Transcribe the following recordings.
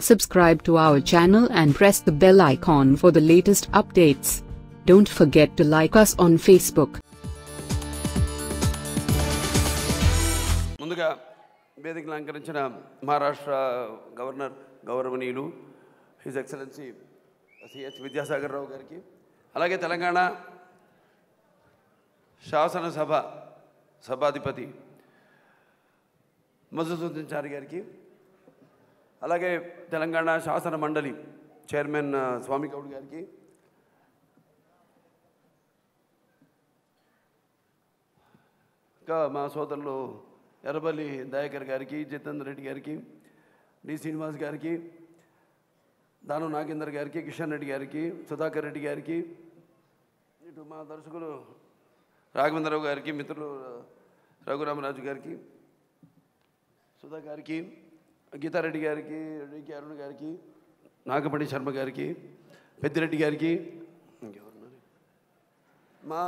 Subscribe to our channel and press the bell icon for the latest updates. Don't forget to like us on Facebook. ముందుగా వేదికలు అలంకరించిన Maharashtra governor గౌరవనీయులు his excellency C H Vidyasagar Rao గారికి అలాగే తెలంగాణ శాసనసభ సభాధిపతి మధుసూదన్ చారి గారికి అలాగే తెలంగాణ శాసన మండలి చైర్మన్ ఆ, స్వామి గౌడ్ గారికి ఇంకా మా సోదరులు ఎర్రబల్లి దయాకర్ గారికి జితేందర్ రెడ్డి గారికి డి శ్రీనివాస్ గారికి దాను నాగేందర్ గారికి కిషన్ రెడ్డి గారికి సుధాకర్ రెడ్డి గారికి ఇటు మా దర్శకులు రాఘవేంద్రరావు గారికి మిత్రులు రఘురామరాజు గారికి సుధా గారికి గీతారెడ్డి గారికి డికి అరుణ్ గారికి నాగపడి శర్మ గారికి పెద్దిరెడ్డి గారికి ఇంకెవరున్నారు మా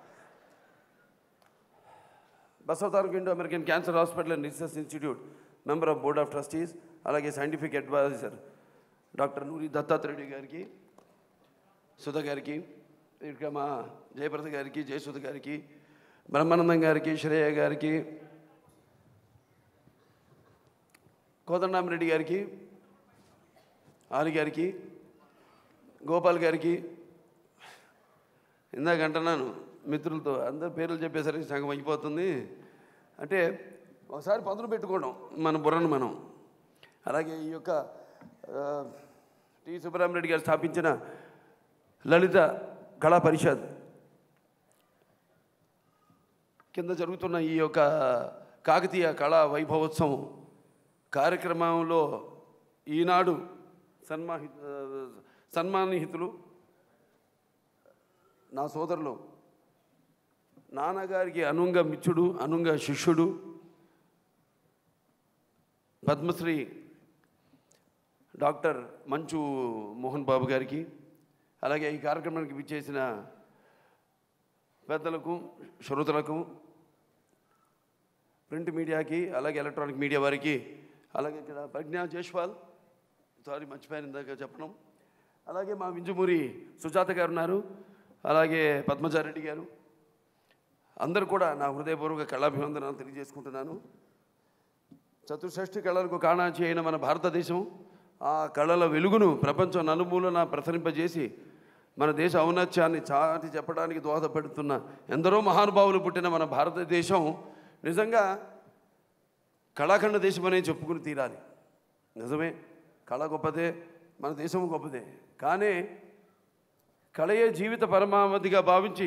Basavataraka Indo American cancer hospital and research institute member of board of trustees అలాగే సైంటిఫిక్ అడ్వైజర్ డాక్టర్ నూరి దత్తాత్రేయుడి గారికి సుధ గారికి ఇంకా మా జయప్రద గారికి జయసుధ గారికి బ్రహ్మానందం గారికి శ్రేయ గారికి కోదండరామరెడ్డి గారికి ఆలి గారికి గోపాల్ గారికి ఇందాక అంటున్నాను మిత్రులతో అందరి పేర్లు చెప్పేసరికి సగం అయిపోతుంది అంటే ఒకసారి పదులు పెట్టుకోవడం మన బుర్రను మనం అలాగే ఈ యొక్క ఆ, టి సుబ్బరామరెడ్డి గారు స్థాపించిన లలిత కళా పరిషత్ కింద జరుగుతున్న ఈ యొక్క కాకతీయ కళా వైభవోత్సవం కార్యక్రమంలో ఈనాడు సన్మాహి ఆ, సన్మానిహితులు నా సోదరులు నాన్నగారికి అనుంగ మిత్రుడు అనుంగ శిష్యుడు పద్మశ్రీ డాక్టర్ మంచు మోహన్ బాబు గారికి అలాగే ఈ కార్యక్రమానికి విచ్చేసిన పెద్దలకు శ్రోతలకు ప్రింట్ మీడియాకి అలాగే ఎలక్ట్రానిక్ మీడియా వారికి అలాగే ఇక్కడ ప్రజ్ఞా జైష్వాల్ సారీ మర్చిపోయాను ఇందాక చెప్పడం అలాగే మా వింజమూరి సుజాత గారు ఉన్నారు అలాగే పద్మజారెడ్డి గారు అందరూ కూడా నా హృదయపూర్వక కళాభివందనాలు తెలియజేసుకుంటున్నాను చతుషష్ఠి కళలకు కాణాచి అయిన మన భారతదేశం ఆ కళల వెలుగును ప్రపంచం నలుమూలన ప్రసరింపజేసి మన దేశ ఔన్నత్యాన్ని చాటి చెప్పడానికి దోహదపడుతున్న ఎందరో మహానుభావులు పుట్టిన మన భారతదేశం నిజంగా కళాఖండ దేశం అనే చెప్పుకుని తీరాలి నిజమే కళ గొప్పదే మన దేశం గొప్పదే కానీ కళయే జీవిత పరమావధిగా భావించి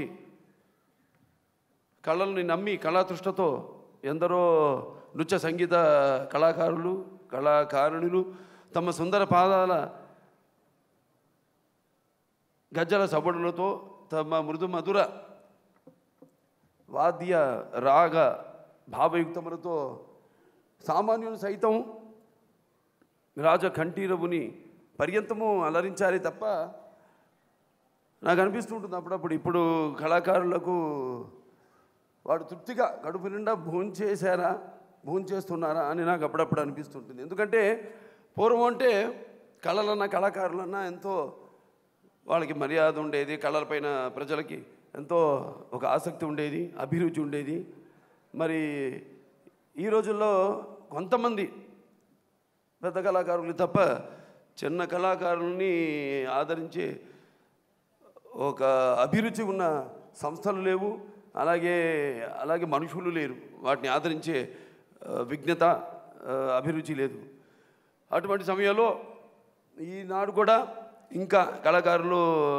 కళల్ని నమ్మి కళాతృష్టతో ఎందరో నృత్య సంగీత కళాకారులు కళాకారుణులు తమ సుందర పాదాల గజ్జల సబడులతో తమ మృదు మధుర వాద్య రాగ భావయుక్తములతో సామాన్యులు సైతం రాజ కంఠీరవుని పర్యంతము అలరించాలి తప్ప నాకు అనిపిస్తుంటుంది అప్పుడప్పుడు ఇప్పుడు కళాకారులకు వాడు తృప్తిగా కడుపు నిండా భోంచేశారా భోంచేస్తున్నారా అని నాకు అప్పుడప్పుడు అనిపిస్తుంటుంది ఎందుకంటే పూర్వం అంటే కళలన్నా కళాకారులన్నా ఎంతో వాళ్ళకి మర్యాద ఉండేది కళలపైన ప్రజలకి ఎంతో ఒక ఆసక్తి ఉండేది అభిరుచి ఉండేది మరి ఈ రోజుల్లో కొంతమంది పెద్ద కళాకారులు తప్ప చిన్న కళాకారుల్ని ఆదరించే ఒక అభిరుచి ఉన్న సంస్థలు లేవు అలాగే అలాగే మనుషులు లేరు వాటిని ఆదరించే ఆ, విజ్ఞత ఆ, అభిరుచి లేదు అటువంటి సమయంలో ఈనాడు కూడా ఇంకా కళాకారులు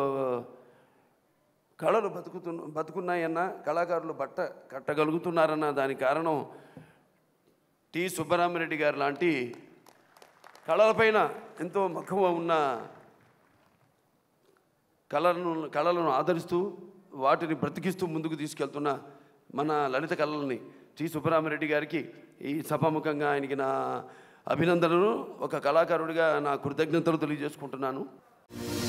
కళలు బతుకుతు బతుకున్నాయన్న కళాకారులు బట్ట కట్టగలుగుతున్నారన్న దానికి కారణం టి సుబ్బరామరెడ్డి గారు లాంటి కళలపైన ఎంతో మక్కువ ఉన్న కళలను కళలను ఆదరిస్తూ వాటిని బ్రతికిస్తూ ముందుకు తీసుకెళ్తున్న మన లలిత కళలని టి సుబ్బరామరెడ్డి గారికి ఈ సభాముఖంగా ఆయనకి నా అభినందనలు ఒక కళాకారుడిగా నా కృతజ్ఞతలు తెలియజేసుకుంటున్నాను